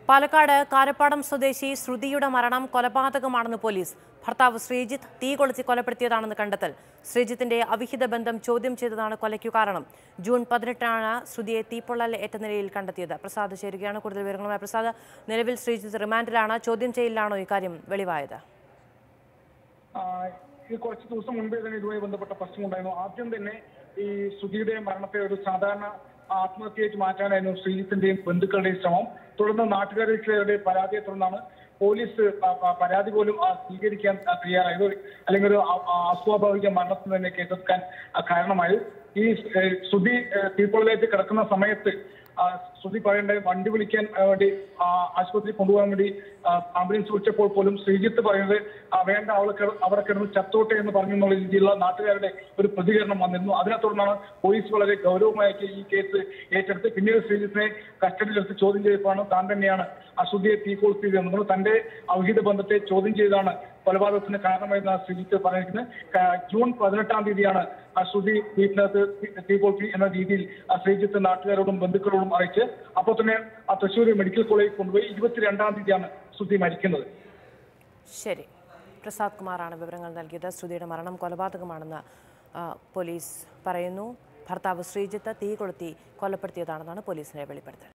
പാലക്കാട് കാരപ്പാടം സ്വദേശി ശ്രുതിയുടെ മരണം കൊലപാതകമാണെന്ന് പോലീസ് ഭർത്താവ് ശ്രീജിത്ത് തീ കൊളുത്തി കൊലപ്പെടുത്തിയതാണെന്ന് കണ്ടെത്തൽ ശ്രീജിത്തിന്റെ അവിഹിത ബന്ധം ചോദ്യം ചെയ്തതാണ് കൊലയ്ക്കു കാരണം ജൂൺ പതിനെട്ടിനാണ് ശ്രുതിയെ തീപ്പൊള്ളൽ ഏറ്റ നിലയിൽ കണ്ടെത്തിയത് പ്രസാദ് ചേരുകയാണ് കൂടുതൽ വിവരങ്ങളുമായി പ്രസാദ് നിലവിൽ ശ്രീജിത്ത് റിമാൻഡിലാണ് ചോദ്യം ചെയ്യലിലാണോ ഇക്കാര്യം വെളിവായത് ആ, ഈ കുറച്ച് ദിവസം മുൻപേ തന്നെ ഇതുമായി ബന്ധപ്പെട്ട പ്രശ്നമുണ്ടായിരുന്നു ആദ്യം തന്നെ ഈ സുധിയുടെ മരണത്തെ ഒരു സാധാരണ ആത്മഹത്യയായിട്ട് മാറ്റാനായിരുന്നു ശ്രീജിത്തിന്റെയും ബന്ധുക്കളുടെയും ശ്രമം തുടർന്ന് നാട്ടുകാരുടെ പരാതിയെ തുടർന്നാണ് പോലീസ് പ- പ- പരാതി പോലും ആ, സ്വീകരിക്കാൻ ആ, തയ്യാറായത് അല്ലെങ്കിൽ ഒരു അ- ആ, അസ്വാഭാവിക മരണത്തിന് തന്നെ കേസെടുക്കാൻ ആ, കാരണമായത് ഈ ഏ, സുധി ഏ, തീപ്പൊള്ളലേറ്റ് കിടക്കുന്ന സമയത്ത് ആ, ശ്രുതി പറയേണ്ട വണ്ടി വിളിക്കാൻ ആ, വേണ്ടി ആ, ആശുപത്രിയിൽ കൊണ്ടുപോകാൻ വേണ്ടി ആ, ആംബുലൻസ് വിളിച്ചപ്പോൾ പോലും ശ്രീജിത്ത് പറയുന്നത് ആ, വേണ്ട അവൾ കിട- അവിടെ കിടന്ന് ചത്തോട്ടെ എന്ന് പറഞ്ഞു എന്നുള്ള രീതിയിലുള്ള നാട്ടുകാരുടെ ഒരു പ്രതികരണം വന്നിരുന്നു അതിനെ തുടർന്നാണ് പോലീസ് വളരെ ഗൗരവമായിട്ട് ഈ കേസ് ഏറ്റെടുത്ത് പിന്നീട് ശ്രീജിത്തിനെ കസ്റ്റഡിയിലെടുത്ത് ചോദ്യം ചെയ്തപ്പോഴാണ് താൻ തന്നെയാണ് അശ്രുതിയെ തീ കൊളുത്തിയത് എന്നുള്ളത് തന്റെ അവിഹിത ബന്ധത്തെ ചോദ്യം ചെയ്താണ് കൊലപാതകത്തിന് കാരണമായിരുന്ന ശ്രീജിത്ത് പറഞ്ഞിരിക്കുന്നത് ക- ജൂൺ പതിനെട്ടാം തീയതിയാണ് അശ്രുതി വീട്ടിനകത്ത് തീ- തീ കൊളുത്തി എന്ന രീതിയിൽ ആ ശ്രീജിത്ത് നാട്ടുകാരോടും ബന്ധുക്കളോടും അറിയിച്ച് അപ്പോൾ തന്നെ ആ തൃശ്ശൂർ മെഡിക്കൽ കോളേജിൽ കൊണ്ടുപോയി ഇരുപത്തിരണ്ടാം തീയതിയാണ് ശ്രുതി മരിക്കുന്നത് ശരി പ്രസാദ് കുമാറാണ് വിവരങ്ങൾ നൽകിയത് ശ്രുതിയുടെ മരണം കൊലപാതകമാണെന്ന് ആ, പോലീസ് പറയുന്നു ഭർത്താവ് ശ്രീജിത്ത് തീ കൊളുത്തി കൊലപ്പെടുത്തിയതാണെന്നാണ് പോലീസിന്റെ വെളിപ്പെടുത്തൽ